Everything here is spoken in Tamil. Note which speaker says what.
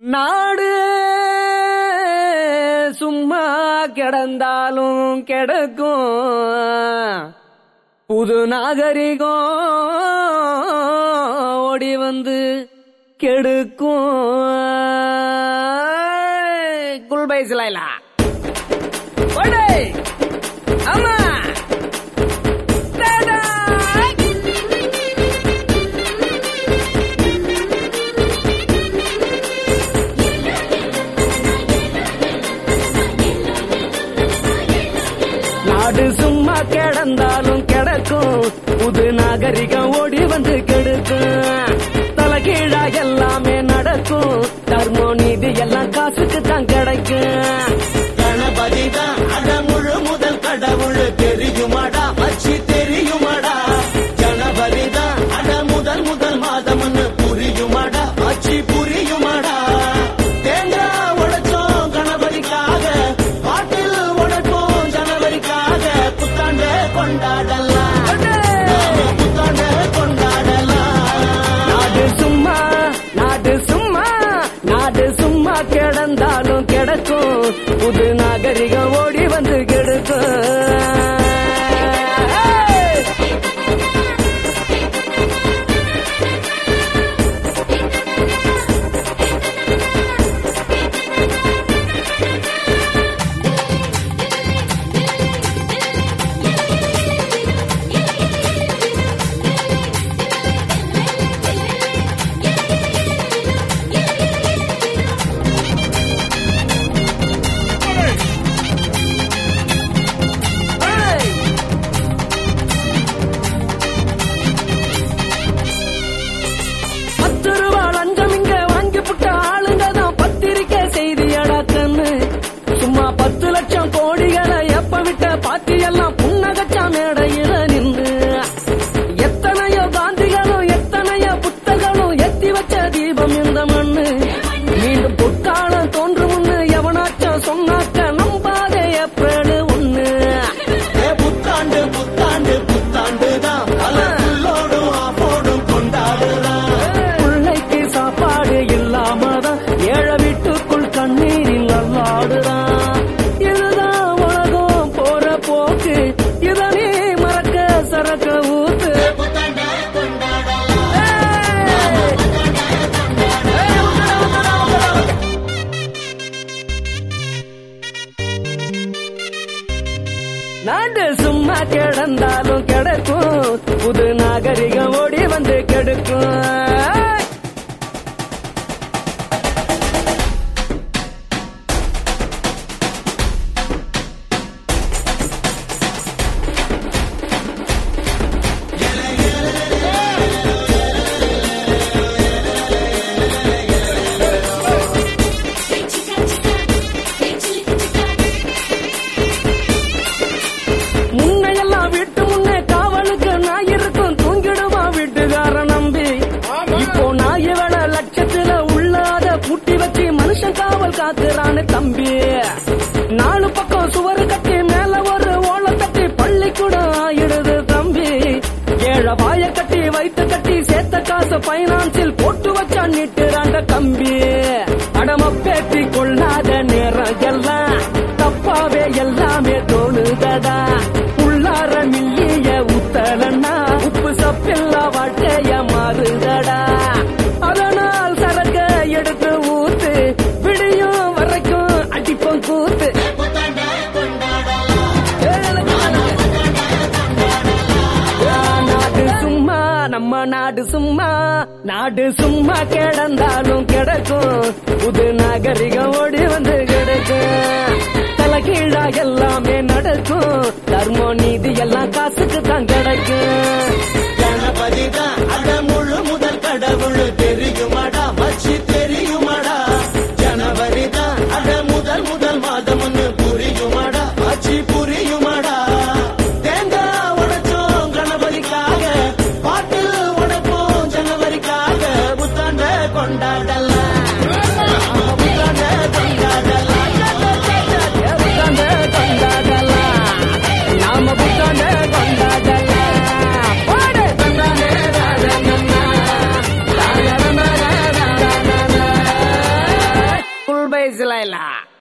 Speaker 1: நாடு சும்மா கிடந்தாலும் கிடக்கும் புது நாகரிகம் ஓடி வந்து கெடுக்கும் குல்பை சிலைலா ஓடே ஆமா டேடா. நாடு சும்மா கிடந்தாலும் கிடக்கும் புது நாகரிகம் ஓடி வந்து கெடுக்கும் தலைகீழா எல்லாமே நடக்கும் தர்மோ நீதி எல்லாம் காசுக்கு தான் கிடைக்கும்
Speaker 2: கணபதி தான் அடமுழு முதல் கடவுள் தெரியுமாடா அச்சி தெரியுமாடா ஜனவரி தான் அட முதல் முதல் மாதம்னு புரியுமாடா அச்சி புரியுமாடா தேங்காய் உடைச்சோம் கணபதிக்காக பாட்டில் உடைப்போம் ஜனவரிக்காக புத்தாண்டு கொண்டாடலாம் நாம புத்தாண்டு கொண்டாடலாம்
Speaker 1: நாடு சும்மா நாடு சும்மா நாடு சும்மா கிடந்தாலும் கிடக்கும் புது நாகரிகம் ஓடி வந்து கெடுக்கும் பத்து ரூபா லஞ்சம் இங்க வாங்கி புட்ட ஆளுங்க தான் பத்திரிக்கை செய்தி அடாக்கன்னு சும்மா பத்து லட்சம் கோடிகளை எப்ப விட்ட பாட்டி எல்லாம் புன்னகச்சா மேடையில நின்று எத்தனையோ காந்திகளும் எத்தனையோ புத்தகளும் எத்தி வச்ச தீபம் இந்த மண்ணு மீண்டும் பொற்காலம் தோன்று முன்னு எவனாச்சும் சொன்னாக்க நம்பாத எப்பேடு ஒண்ணு
Speaker 2: ஏ புத்தாண்டு புத்தாண்டு புத்தாண்டு தான் கலக்குள்ளோடும் ஆப்போடும் கொண்டாடுறான்
Speaker 1: பிள்ளைக்கு சாப்பாடு இல்லாமதான் ஏழை வீட்டுக்குள் கண்ணீரில் நல்லாடுறான் இதுதான் உலகம் போற போக்கு இதனே மறக்க சரக்க ஊத்து
Speaker 2: புத்தாண்டு கொண்டாடலாம்
Speaker 1: ஏய்! நாடு சும்மா கிடந்தாலும் கிடக்கும் புது நாகரிகம் ஓடி வந்து கெடுக்கும் முன்னையெல்லாம் வீட்டு முன்னே காவலுக்கு நாய் இருக்கும் தூங்கிடுமா வீட்டுக்கார நம்பி இப்போ நாய் வேலை லட்சத்துல உள்ளாத பூட்டி வச்சு மனுஷன் காவல் காத்துறான்னு தம்பி நாலு பக்கம் சுவர் கட்டி மேல ஒரு ஓலை தட்டி பள்ளிக்கூடம் ஆயிடுது தம்பி ஏழை வாய கட்டி வைத்து கட்டி சேர்த்த காசு பைனான்சில் போட்டு வச்சா நீட்டுறாண்ட கம்பி அடம பேட்டி கொள்ளாத நேரம் எல்லாம் தப்பாவே எல்லாமே தோணுதடா உள்ளார மில்லிய ஊத்தலன்னா உப்பு சப்பில்லா வாழ்க்கைய மாறுதடா அதனால் சரக்க எடுத்து ஊத்து விடியும் வரைக்கும் அடிப்போம் கூத்து
Speaker 2: புத்தாண்டு கொண்டாடலாம்
Speaker 1: நாடு சும்மா நம்ம நாடு சும்மா நாடு சும்மா கிடந்தாலும் கிடக்கும் புது நாகரிகம் ஓடி வந்து கிடக்கும் தலைகீழா எல்லாமே நடக்கும் தர்மோ நீதி எல்லாம் காசுக்கு தான் கிடைக்கும்
Speaker 2: கணபதி தான் அடமுழு முதல் கடவுள் தெரியுமாடா மச்சி தெரியுமாடா ஜனவரி தான் அட முதல் முதல் மாதம்னு புரியுமாடா மச்சி புரியுமாடா தேங்காய் உடைச்சோம் கணபதிக்காக பாட்டில் உடைப்போம் ஜனவரிக்காக புத்தாண்ட கொண்டாடலாம் புத்தாண்ட கொண்டாடலாம்
Speaker 3: ஜெய் சிலைலா